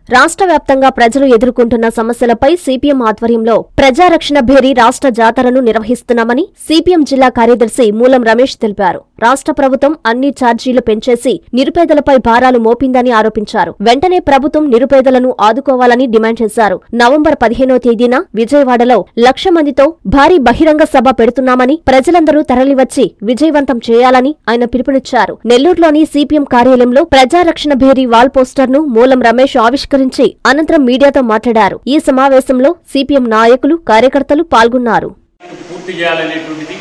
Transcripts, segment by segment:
రాష్ట్ర వ్యాప్తంగా ప్రజలు ఎదుర్కొంటున్న సమస్యలపై సిపిఎం ఆధ్వర్యంలో ప్రజారక్షణ భేరీ రాష్ట్ర జాతరను నిర్వహిస్తున్నామని సిపిఎం జిల్లా కార్యదర్శి మూలం రమేష్ తెలిపారు రాష్ట్ర ప్రభుత్వం అన్ని ఛార్జీలు పెంచేసి నిరుపేదలపై భారాలు మోపిందని ఆరోపించారు వెంటనే ప్రభుత్వం నిరుపేదలను ఆదుకోవాలని డిమాండ్ చేశారు నవంబర్ పదిహేనో తేదీన విజయవాడలో లక్ష మందితో భారీ బహిరంగ సభ పెడుతున్నామని ప్రజలందరూ తరలివచ్చి విజయవంతం చేయాలని ఆయన పిలుపునిచ్చారు నెల్లూరులోని సిపిఎం కార్యాలయంలో ప్రజారక్షణ భేరీ వాల్ పోస్టర్ ను మూలం రమేష్ ఆవిష్కరించి అనంతరం మీడియాతో మాట్లాడారు ఈ సమావేశంలో సిపిఎం నాయకులు కార్యకర్తలు పాల్గొన్నారు పూర్తి చేయాలనేటువంటిది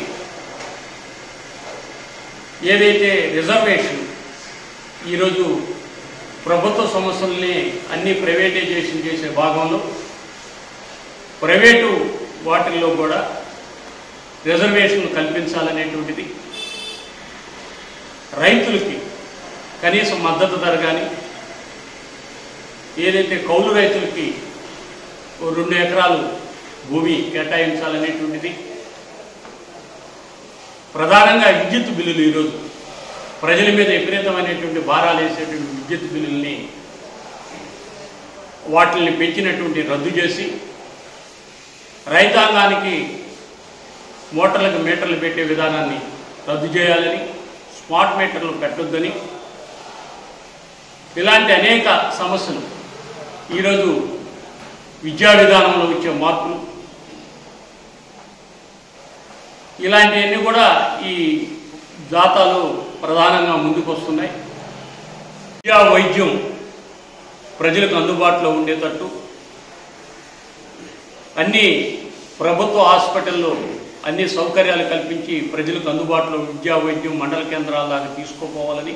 ఏదైతే రిజర్వేషన్ ఈరోజు ప్రభుత్వ సంస్థల్ని అన్ని ప్రైవేటైజేషన్ చేసే భాగంలో ప్రైవేటు వాటిల్లో కూడా రిజర్వేషన్ కల్పించాలనేటువంటిది రైతులకి కనీసం మద్దతు ధర కానీ ఏదైతే కౌలు రైతులకి ఓ రెండు ఎకరాలు భూమి కేటాయించాలనేటువంటిది ప్రధానంగా విద్యుత్ బిల్లులు ఈరోజు ప్రజల మీద విపరీతమైనటువంటి భారాలు వేసేటువంటి విద్యుత్ బిల్లుల్ని వాటిని పెంచినటువంటి రద్దు చేసి రైతాంగానికి మోటార్లకు మీటర్లు పెట్టే విధానాన్ని రద్దు చేయాలని స్మార్ట్ మీటర్లు పెట్టొద్దని ఇలాంటి అనేక సమస్యలు ఈరోజు విద్యా విధానంలో వచ్చే మార్పులు ఇలాంటివన్నీ కూడా ఈ జాతాలు ప్రధానంగా ముందుకు వస్తున్నాయి విద్యా వైద్యం ప్రజలకు అందుబాటులో ఉండేటట్టు అన్ని ప్రభుత్వ హాస్పిటల్లో అన్ని సౌకర్యాలు కల్పించి ప్రజలకు అందుబాటులో విద్యా వైద్యం మండల కేంద్రాల దాకా తీసుకుపోవాలని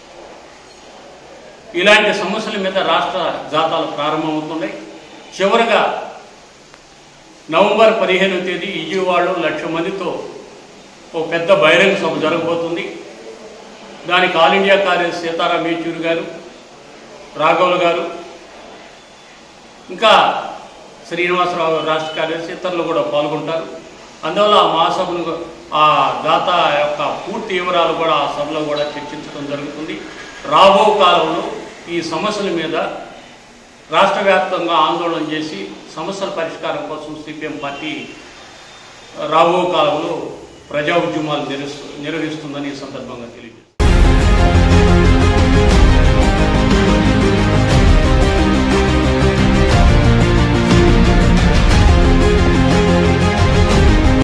ఇలాంటి సమస్యల మీద రాష్ట్ర జాతాలు ప్రారంభమవుతున్నాయి చివరగా నవంబర్ పదిహేనవ తేదీ విజయవాడలో లక్ష మందితో ఓ పెద్ద బహిరంగ సభ జరగబోతుంది దానికి ఆల్ ఇండియా కార్యదర్శి సీతారాం యేచూరి గారు రాఘవులు గారు ఇంకా శ్రీనివాసరావు గారు రాష్ట్ర కార్యదర్శి ఇతరులు కూడా పాల్గొంటారు అందువల్ల ఆ మహాసభను ఆ దాత యొక్క పూర్తి వివరాలు కూడా ఆ సభలో కూడా చర్చించడం జరుగుతుంది రాబో కాలంలో ఈ సమస్యల మీద రాష్ట్ర వ్యాప్తంగా ఆందోళన చేసి సమస్యల పరిష్కారం కోసం సిపిఎం పార్టీ రాబో కాలంలో ప్రజా ఉద్యమాలు నిర్వహిస్తు నిర్వహిస్తుందని ఈ సందర్భంగా తెలియజేస్తుంది